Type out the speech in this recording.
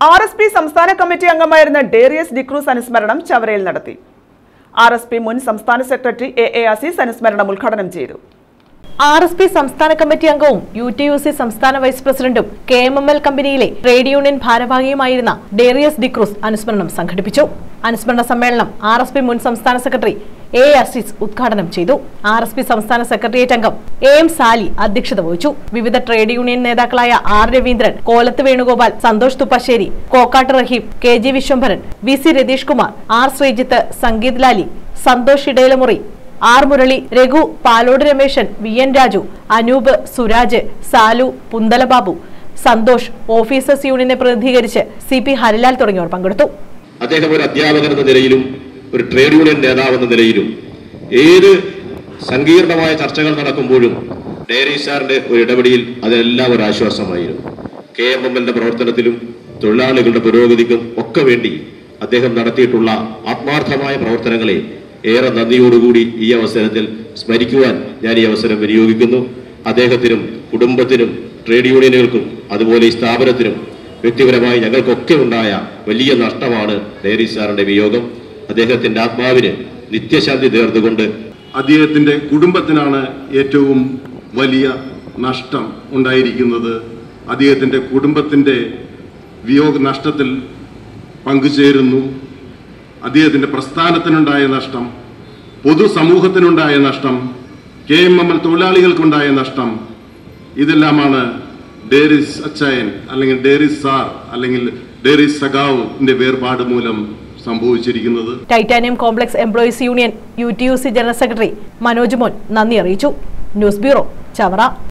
R S P സംസ്ഥാന committee അംഗമായിരുന്ന ഡേറിയസ് ഡിക്രൂസ് അനുസ്മരണം ചവറയിൽ നടത്തി ആർ എസ് പി മുൻ സംസ്ഥാന സെക്രട്ടറി എ എ അസീസ് അനുസ്മരണം ഉദ്ഘാടനം ചെയ്തു ആർ എസ് പി സംസ്ഥാന കമ്മിറ്റി അംഗവും യു ടി യു സി സംസ്ഥാന വൈസ് പ്രസിഡന്റും കെ എം എം എൽ കമ്പനിയിലെ ട്രേഡ് യൂണിയൻ ഭാരവാഹിയുമായിരുന്ന ഡേറിയസ് ഡിക്രൂസ് അനുസ്മരണം സംഘടിപ്പിച്ചു അനുസ്മരണ സമ്മേളനം ആർ എസ് പി മുൻ സംസ്ഥാന സെക്രട്ടറി എ അസീസ് ഉദ്ഘാടനം ചെയ്തു ആർ എസ് പി സംസ്ഥാന സെക്രട്ടേറിയറ്റ് അംഗം എ എം സാലി അധ്യക്ഷത വഹിച്ചു വിവിധ ട്രേഡ് യൂണിയൻ നേതാക്കളായ R Raveendran Kolath Venugopal Santhosh Thuppassery Kokkattu Raheem K G Vishwambharan V C Ratheesh Kumar R Sreejith Sangeeth Lali Santhosh Idayalamuri R Murali Raghu Palode Rameshan V N Raju Anoop Suraj Salu Punthalababu Santhosh officers യൂണിയനെ പ്രതിനിധീകരിച്ച് സി പി ഹരിലാൽ തുടങ്ങിയവർ പങ്കെടുത്ു അദ്ദേഹം ഒരു അധ്യാപകൻ എന്ന നിലയിലും ഒരു ട്രേഡ് യൂണിയൻ നേതാവ് എന്ന നിലയിലും ഏത് സങ്കീർണമായ ചർച്ചകൾ നടക്കുമ്പോഴും ഡയറി സാറിന്റെ ഒരു ഇടപെടിയിൽ അതെല്ലാം ഒരു ആശ്വാസമായിരുന്നു കെ എം എം എല്ലിന്റെ പ്രവർത്തനത്തിലും തൊഴിലാളികളുടെ പുരോഗതിക്കും ഒക്കെ വേണ്ടി അദ്ദേഹം നടത്തിയിട്ടുള്ള ആത്മാർത്ഥമായ പ്രവർത്തനങ്ങളെ ഏറെ നന്ദിയോടുകൂടി ഈ അവസരത്തിൽ സ്മരിക്കുവാൻ ഞാൻ ഈ അവസരം വിനിയോഗിക്കുന്നു അദ്ദേഹത്തിനും കുടുംബത്തിനും ട്രേഡ് യൂണിയനുകൾക്കും അതുപോലെ ഈ സ്ഥാപനത്തിനും വ്യക്തിപരമായി ഞങ്ങൾക്കൊക്കെ ഉണ്ടായ വലിയ നഷ്ടമാണ് ഡയറി സാറിന്റെ വിയോഗം അദ്ദേഹത്തിന്റെ ആത്മാവിന് നിത്യശാന്തി നേർന്നുകൊണ്ട് അദ്ദേഹത്തിന്റെ കുടുംബത്തിനാണ് ഏറ്റവും വലിയ നഷ്ടം ഉണ്ടായിരിക്കുന്നത് അദ്ദേഹത്തിന്റെ കുടുംബത്തിന്റെ വിയോഗ നഷ്ടത്തിൽ പങ്കുചേരുന്നു അദ്ദേഹത്തിന്റെ പ്രസ്ഥാനത്തിനുണ്ടായ നഷ്ടം പൊതുസമൂഹത്തിനുണ്ടായ നഷ്ടം കെ എം എം എൽ തൊഴിലാളികൾക്കുണ്ടായ നഷ്ടം ഇതെല്ലാമാണ് ഡേറിസ് അച്ചായൻ അല്ലെങ്കിൽ ഡേറിസ് സാർ അല്ലെങ്കിൽ ഡേറിസ് സഖാവിന്റെ വേർപാട് മൂലം സംഭവിച്ചിരിക്കുന്നത് titanium complex employees union U T U C general secretary Manoj Mon നന്ദി അറിയിച്ചു ന്യൂസ് ബ്യൂറോ ചവറ